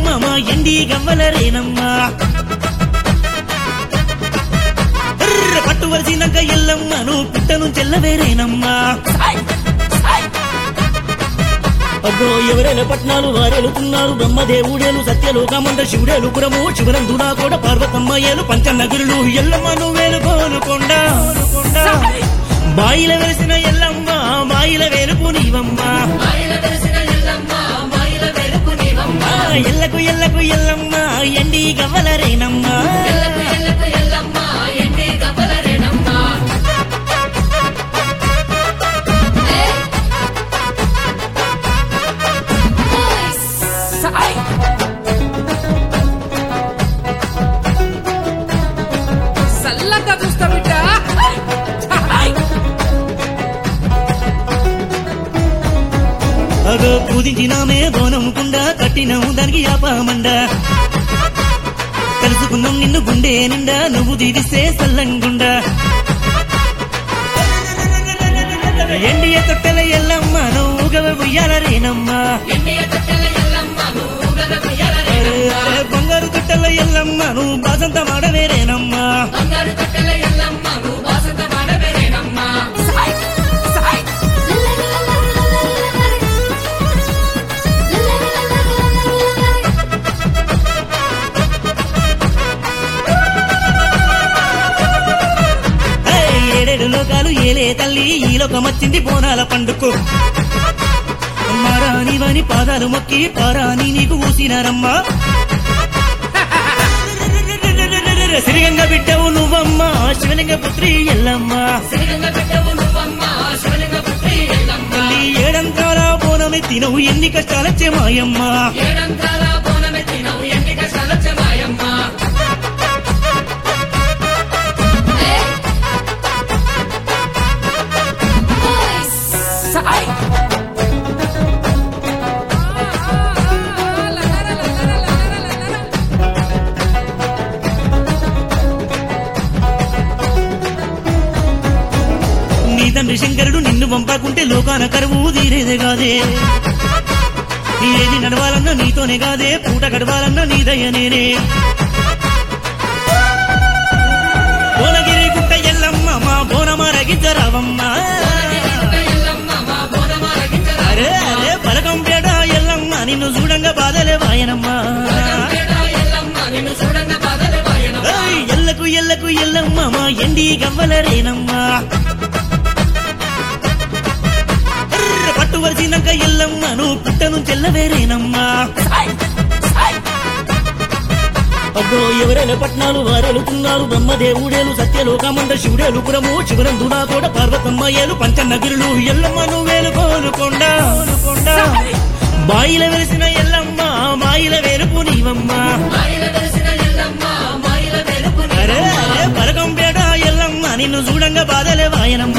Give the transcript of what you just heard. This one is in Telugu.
ఎల్లమ్మ మా ఎండి గవ్వల రేనమ్మ ఎర్ర పట్టు వరిసినాక ఎల్లమ్మను పుట్టను చెల్లవేరేనమ్మా అగ్గో ఎవరైనా పట్నాలు వారెలుతున్నారు బ్రహ్మదేవుడేలు సత్యలోకమంద శివుడేలు పురము శివరందునా కూడా పార్వతమ్మ ఏలు పంచనగిరులు ఎల్లమ్మను వేలు కోలుకొండ బాయిల వెలిసిన ఎల్లమ్మ బాయిల వేలుపు నీవమ్మ ఆ, ఎల్లకు ఎల్లకు ఎల్లమ్మ ఎండి గవ్వల రేనమ్మ సల్లంగా చూస్తా బిడ్డ అగో పూజించినామే బోనం కుండ కట్టినాము దానికి ఆపామండ కలుసుకున్నాం నిన్ను గుండె నిండా నువ్వు దీవిస్తే సల్లంగుండా ఎండియ తొట్టెల ఎల్లమ్మ నువ్వుగవ ఉయ్యాల రేనమ్మా అరే, అరే, బంగారు తొట్టెల ఎల్లమ్మ నువ్వు బాసంత మాడవేరేనమ్మా ఏయ్, ఏడేడు లోకాలు ఏలే తల్లి ఈ లోకమచ్చింది బోనాల పండుకు మారాని వాని పాదాలు మొక్కి పారాని నీకు ఊసినారమ్మా శ్రీగంగ బిడ్డవు నువ్వమ్మ శివలింగ పుత్రి ఎల్లమ్మ తల్లి ఏడంతాల బోనమెత్తి నువ్వు ఎన్ని కష్టాలచ్చే మాయమ్మ నీ తండ్రి శంకరుడు నిన్ను పంపకుంటే లోకాన కరువు తీరేదే కాదే ఏది నడవాలన్నా నీతోనే కాదే పూట గడవాలన్నా నీ దయ నేనే భువనగిరి గుట్ట ఎల్లమ్మ మా బోనమరగించరావమ్మ అరే అరే పలకం పేట ఎల్లమ్మ నిన్ను చూడంగా బాధలే వాయనమ్మ ఏయ్, ఎల్లకు ఎల్లకు ఎల్లమ్మ మా ఎండి గవ్వల రేనమ్మా ఎర్ర పట్టు వరిసినాక ఎల్లమ్మను పుట్టను చెల్లవేరేనమ్మా అబ్బో ఎవరైనా పట్నాలు వారెలుతున్నారు బ్రహ్మదేవుడేలు సత్యలోకమంద శివుడేలు పురము శివరందునా కూడా పార్వతమ్మ ఏలు పంచనగిరులు ఎల్లమ్మను వేలు కోలుకొండ బాయిల వెలిసిన ఎల్లమ్మ మాయిల వేలుపు నీవమ్మ అరే అరే పలకం పేట ఎల్లమ్మ నిన్ను చూడంగా బాధలే వాయనమ్మ